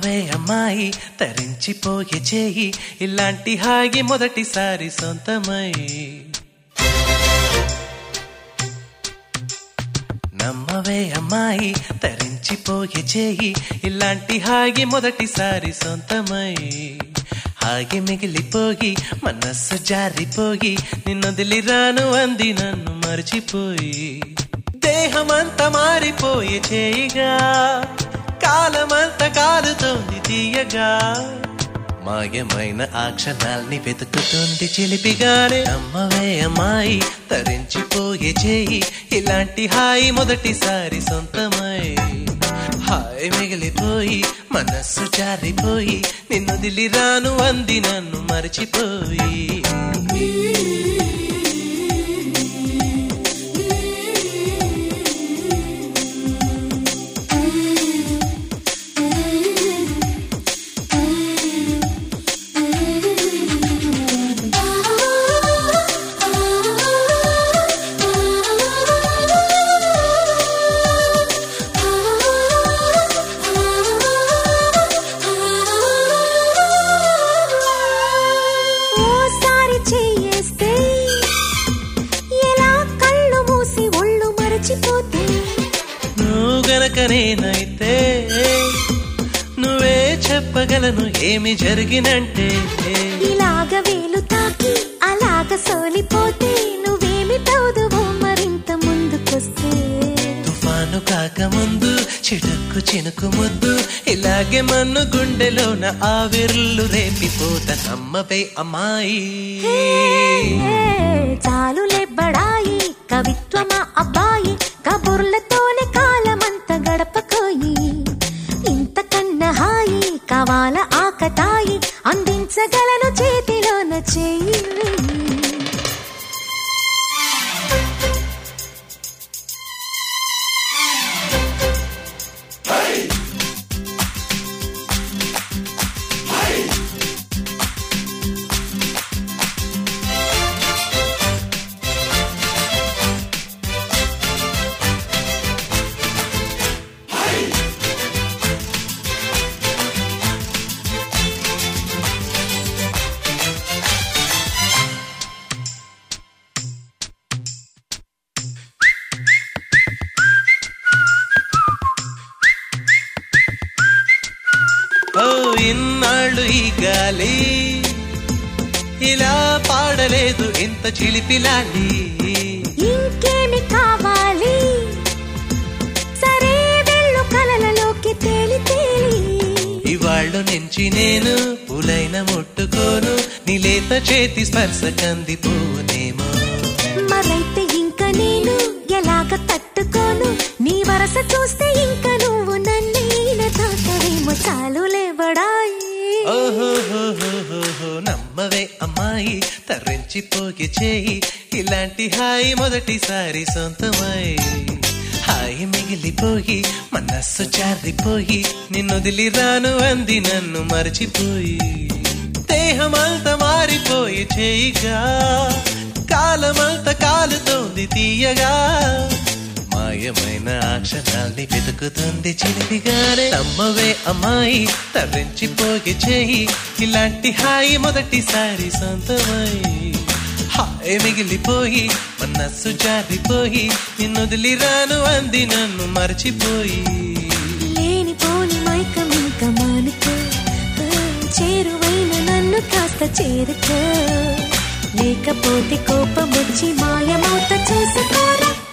నమ్మవే అమ్మాయి తరించిపోయే చేయి ఇలాంటి హాయి మొదటిసారి సొంతమై నమ్మవే అమ్మాయి తరించిపోయే చేయి ఇలాంటి హాయి మొదటిసారి సొంతమై హాగి మిగిలిపోయి మనస్సు జారిపోయి నిన్నొదిలి రాను అంది నన్ను మర్చిపోయి దేహమంతా మారిపోయే చేయిగా కాలమంతా కాలుతోంది తీయగా మాయమైన ఆ క్షణాల్ని వెతుకుతుంది చిలిపిగానే అమ్మవే అమ్మాయి తరించిపోయే చేయి ఇలాంటి హాయి మొదటిసారి సొంతమై హాయి మిగిలిపోయి మనస్సు జారిపోయి నిన్ను రాను అంది నన్ను మర్చిపోయి ఓసారి చేయేస్తే ఎలా కళ్ళు మూసి ఒళ్ళు మరచిపోతే నువ్వు గనక నేనైతే నువ్వే చెప్పగలను ఏమి జరిగినంటే ఇలాగ వేలు తాకి అలాగ సోలిపోతే నువ్వేమి తౌదువో మరింత ముందుకొస్తే తుఫాను కాకముందు చిడుక్కు చినుకు ముద్దు ఇలాగే మన్ను గుండెలోన ఆవిర్లు రేపిపోత నమ్మవే అమ్మాయి ఏ, చాలులే బడాయి కవిత్వమా అబ్బాయి కబుర్లతోనే కాలమంత గడపకోయి ఇంతకన్నా హాయి కావాల ఆకతాయి అందించగలను చేతిలోన చెయ్యి ఓ ఇన్నాళ్ళు ఈ గాలి ఇలా పాడలేదు ఇంత చిలిపిలాలి ఇంకేమి కావాలి సరే వెళ్ళు కలలలోకి తేలి తేలి ఇవాళ్ళు నుంచి నేను పులైన ముట్టుకోను నీలేత చేతి స్పర్శ కందిపోనేమో మరైతే ఇంక నేను ఎలాగ తట్టుకోను నీ వరస చూస్తే ఇంక నువ్వు నన్నీన తాకవేమో చాలులే బడాయి ఓహోహోహోహో నమ్మవే అమ్మాయి తరించిపోయి చేయి ఇలాంటి హాయి మొదటిసారి సొంతమై హాయి మిగిలిపోయి మనస్సు జారిపోయి నిన్నొదిలి రాను అంది నన్ను మర్చిపోయి దేహమంతా మారిపోయి చేయిగా కాలమంతా కాలుతోంది తీయగా మాయమైన ఆ క్షణాల్ని వెతుకుతుంది చిలిపిగానే నమ్మవే అమ్మాయి తరించిపోయి చేయి ఇలాంటి హాయి మొదటిసారి సొంతమై హాయి మిగిలిపోయి మనస్సు జారిపోయి నిన్నొదిలి రాను అంది నన్ను మర్చిపోయి లేనిపోని మైకం ఇంక మానుకో ఆ, చేరువైన నన్ను కాస్త చేరుకో లేకపోతే కోపం వచ్చి మాయమౌత చూసుకోరా